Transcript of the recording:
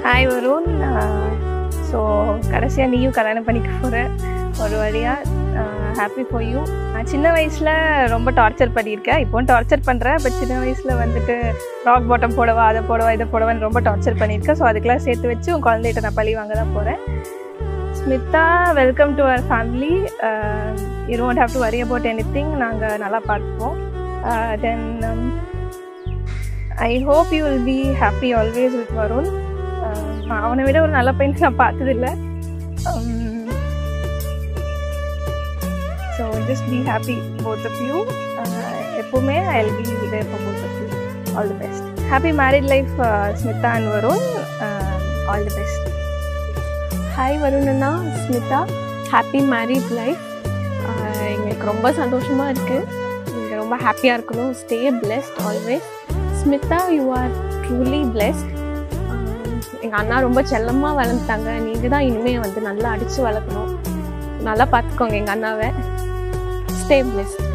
hi Varun so கடைசியாக நீயும் கல்யாணம் பண்ணிக்க போகிற ஒரு வழியாக ஹாப்பி ஃபார் யூ சின்ன வயசில் ரொம்ப டார்ச்சர் பண்ணியிருக்கேன் இப்போவும் டார்ச்சர் பண்ணுறேன் பட் சின்ன வயசில் வந்துட்டு ராக் பாட்டம் போடவா அதை போடவா இதை போடவான்னு ரொம்ப டார்ச்சர் பண்ணியிருக்கேன் ஸோ அதுக்கெல்லாம் சேர்த்து வச்சு உன் குழந்தைகிட்ட நான் பழி வாங்க தான் போகிறேன் Smitha welcome to our family you don't have to worry about anything நாங்கள் நல்லா பார்த்துப்போம் then I hope you will be happy always with Varun ah அவனை விட ஒரு நல்ல பையன் நான் பார்த்ததில்ல so just be happy both of you எப்போவுமே I will be there for both of you all the best happy married life Smitha and Varun all the best hi வருணண்ணா Smitha happy married life எங்களுக்கு ரொம்ப சந்தோஷமாக இருக்குது நீங்கள் ரொம்ப ஹாப்பியாக இருக்கணும் stay blessed always Smitha you are truly blessed எங்கள் அண்ணா ரொம்ப செல்லமாக வளர்ந்துட்டாங்க நீங்கள் தான் இனிமேல் வந்து நல்லா அடித்து வளர்க்கணும் நல்லா பார்த்துக்கோங்க எங்கள் அண்ணாவை ஸ்டே பிளெஸ்ட்